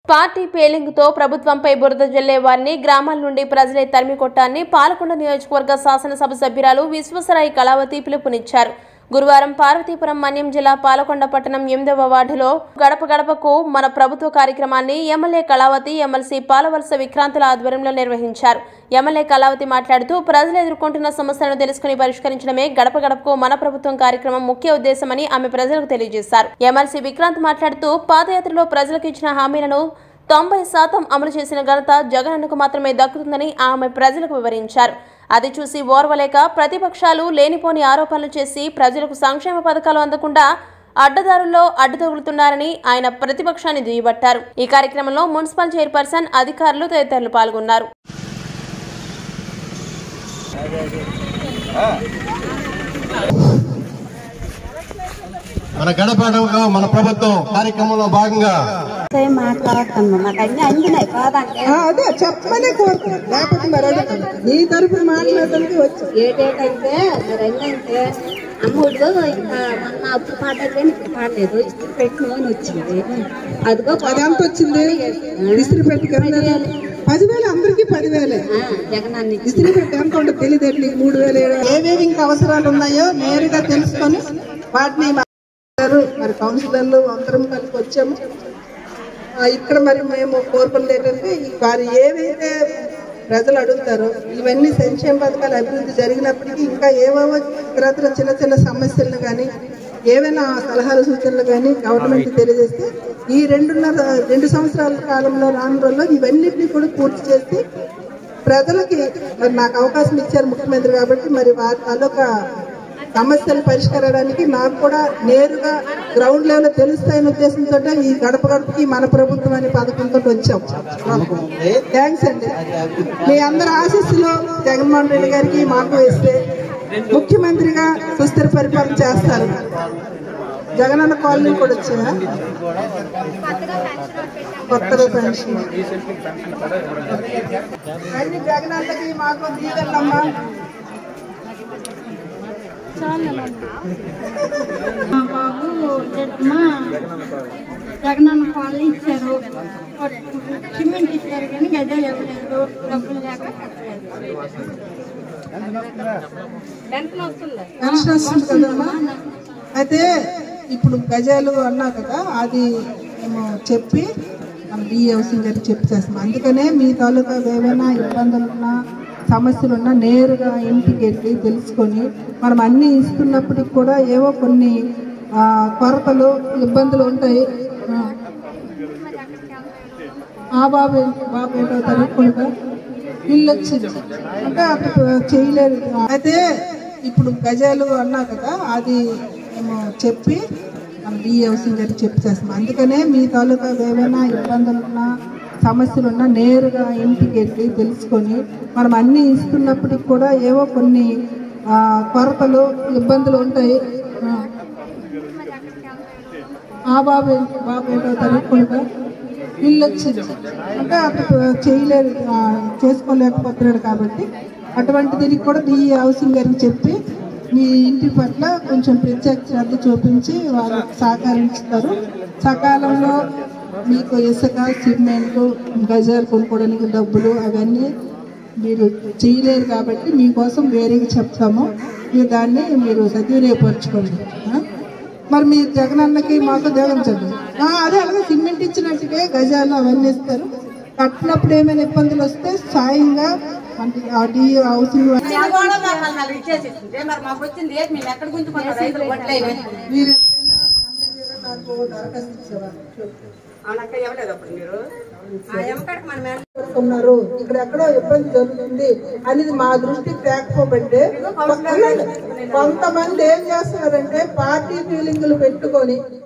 Party పేలింగ్తో ప్రభుత్వంపై బురద జల్లే వారిని గ్రామాల నుండి ప్రజలే తరిమి కొట్టాన్ని పాలకొండ నియోజకవర్గ శాసనసభ సభ్యురాలు విశ్వసరాయి కళావతి పిలుపునిచ్చారు గురువారం పార్వతీపురం మన్యం జిల్లా పాలకొండ పట్టణం ఎనిమిదవ వార్డులో గడప గడపకు మన ప్రభుత్వ కార్యక్రమాన్ని ఎమ్మెల్యే కళావతి ఎమ్మెల్సీ పాలవలస విక్రాంతుల ఆధ్వర్యంలో నిర్వహించారు ఎమ్మెల్యే కళావతి మాట్లాడుతూ ప్రజలు ఎదుర్కొంటున్న సమస్యలను తెలుసుకుని పరిష్కరించడమే గడప గడపకు మన ప్రభుత్వం కార్యక్రమం ముఖ్య ఉద్దేశమని ఆమె ప్రజలకు తెలియజేశారు ఎమ్మెల్సీ విక్రాంత్ మాట్లాడుతూ పాదయాత్రలో ప్రజలకు ఇచ్చిన హామీలను తొంభై శాతం అమలు చేసిన ఘనత జగనన్నకు మాత్రమే దక్కుతుందని ఆమె ప్రజలకు వివరించారు అది చూసి ఓర్వలేక ప్రతిపక్షాలు లేనిపోని ఆరోపణలు చేసి ప్రజలకు సంక్షేమ పథకాలు అందకుండా అడ్డదారుల్లో అడ్డు తగులుతున్నారని ఆయన ప్రతిపక్షాన్ని దుయ్యబట్టారు ఈ కార్యక్రమంలో మున్సిపల్ చైర్పర్సన్ అధికారులు తదితరులు పాల్గొన్నారు మన గడప గడపగా మన ప్రభుత్వం కార్యక్రమంలో భాగంగా ఏం మాట్లాడుతున్నాను నాకు అన్ని అందినాయి కాదంటే ఆ, అదే చెప్పమనే కోరుతున్నాను లేకపోతే మరి అడుగుతాను నీ తరపున మాట్లాడడానికి వచ్చి ఏటేటంటే మరి ఏంటంటే అమ్ముడు ఇంకా మొన్న అప్పుడు పాడలేదు ఇప్పుడు పాడలేదు ఇస్త్రీ పెట్టిన అని వచ్చింది అదిగో అది ఎంత వచ్చింది ఇస్త్రీ పెట్టి కింద పదివేలు అందరికీ పదివేలే ఆ, జగనాన్ని ఇచ్చింది. ఇస్త్రీ పెట్టి ఎంత ఉంటుంది తెలియదు నీకు మూడు వేలు ఏడు వేలు. ఏవేవి ఇంకా అవసరాలు ఉన్నాయో నేరుగా తెలుసుకొని వాటిని మాట్లాడారు మరి కౌన్సిలర్లు అందరం కలిసి వచ్చాము ఆ, ఇక్కడ మరి మేము కోరుకున్నది ఏంటంటే ఈ వారు ఏవైతే ప్రజలు అడుగుతారో ఇవన్నీ సంక్షేమ పథకాలు అభివృద్ధి జరిగినప్పటికీ ఇంకా ఏవేవో ఇతరత్ర చిన్న చిన్న సమస్యలను కానీ ఏవైనా సలహాలు సూచనలు కానీ గవర్నమెంట్ తెలియజేస్తే ఈ రెండున్నర రెండు సంవత్సరాల కాలంలో రాను రోజుల్లో ఇవన్నిటిని కూడా పూర్తి చేసి ప్రజలకి మరి నాకు అవకాశం ఇచ్చారు ముఖ్యమంత్రి కాబట్టి మరి వారి తాలూకా సమస్యలు పరిష్కరించడానికి నాకు కూడా నేరుగా గ్రౌండ్ లెవెల్ తెలుస్తాయనే ఉద్దేశంతో ఈ గడప గడపకి మన ప్రభుత్వం అనే పథకంతో వచ్చాం థ్యాంక్స్ అండి మీ అందరి ఆశీస్సులు జగన్మోహన్ రెడ్డి గారికి మాకు వేస్తే ముఖ్యమంత్రిగా సుస్థిర పరిపాలన చేస్తారు జగనన్న కాలనీ కూడా వచ్చాయా కొత్తగా పెన్షన్ అన్ని జగనన్నకి మాకు దీవెనమ్మా మా బాబు మా జగనన్న పాలు ఇచ్చారు సిమెంట్ ఇచ్చారు కానీ గదే ఇవ్వలేదు డబ్బులు లేక కట్టలేదు పెన్షన్ వస్తుంది కదమ్మా అయితే ఇప్పుడు గజాలు అన్నా కదా అది మేము చెప్పి మన డి హౌసింగ్ గారికి చెప్పి చేస్తాం అందుకనే మీ తాలూకా ఏమైనా ఇబ్బందులు ఉన్నా సమస్యలు ఉన్నా నేరుగా ఇంటికి వెళ్ళి తెలుసుకొని మనం అన్నీ ఇస్తున్నప్పటికి కూడా ఏవో కొన్ని ఆ, కొరతలు ఇబ్బందులు ఉంటాయి ఆ. ఆ బాబు ఏంటి? బాబు ఏంటో తరుపుకుంటా ఇల్లు వచ్చింది అంటే అప్పుడు చేయలేదు అయితే ఇప్పుడు గజాలు అన్నా కదా అది మేము చెప్పి మన డి హౌసింగ్ గారికి చెప్పి చేస్తాం అందుకనే మీ తాలూకా ఏమైనా ఇబ్బందులు ఉన్నా సమస్యలు ఉన్నా నేరుగా ఇంటికి వెళ్ళి తెలుసుకొని మనం అన్నీ ఇస్తున్నప్పటికి కూడా ఏవో కొన్ని ఆ, కొరతలు ఇబ్బందులు ఉంటాయి ఆ. ఆ బాబు ఏంటి? బాబు ఏంటో తరుపుకుంటా ఇల్లు వచ్చింది అంటే అప్పుడు చేయలేదు ఆ, చేసుకోలేకపోతున్నాడు కాబట్టి అటువంటి దీనికి కూడా ఈ హౌసింగ్ గారికి చెప్పి మీ ఇంటి పట్ల కొంచెం ప్రత్యేక శ్రద్ధ చూపించి వారు సహకరిస్తారు సకాలంలో మీకు ఇసుక సిమెంట్ గజాలు కొనుక్కోవడానికి డబ్బులు అవన్నీ మీరు చేయలేరు కాబట్టి మీకోసం వేరేగా చెప్తాము మీరు దాన్ని మీరు సద్వినియోగపరచుకోండి ఆ? మరి మీ జగనన్నకి మాకు జగన్చండి అదే అలాగే సిమెంట్ ఇచ్చినట్టుగా గజాలు అవన్నీ ఇస్తారు కట్టినప్పుడు ఏమైనా ఇబ్బందులు వస్తే సాయంగా అంటే ఆ డి హౌసింగ్ వాళ్ళు మీరు నాకు దరఖాస్తు ఇచ్చేవారు ఉన్నారు ఇక్కడ ఎక్కడో ఇబ్బంది జరుగుతుంది అనేది మా దృష్టికి తేకపోబట్టే కొంతమంది ఏం చేస్తున్నారంటే పార్టీ ఫీలింగ్లు పెట్టుకొని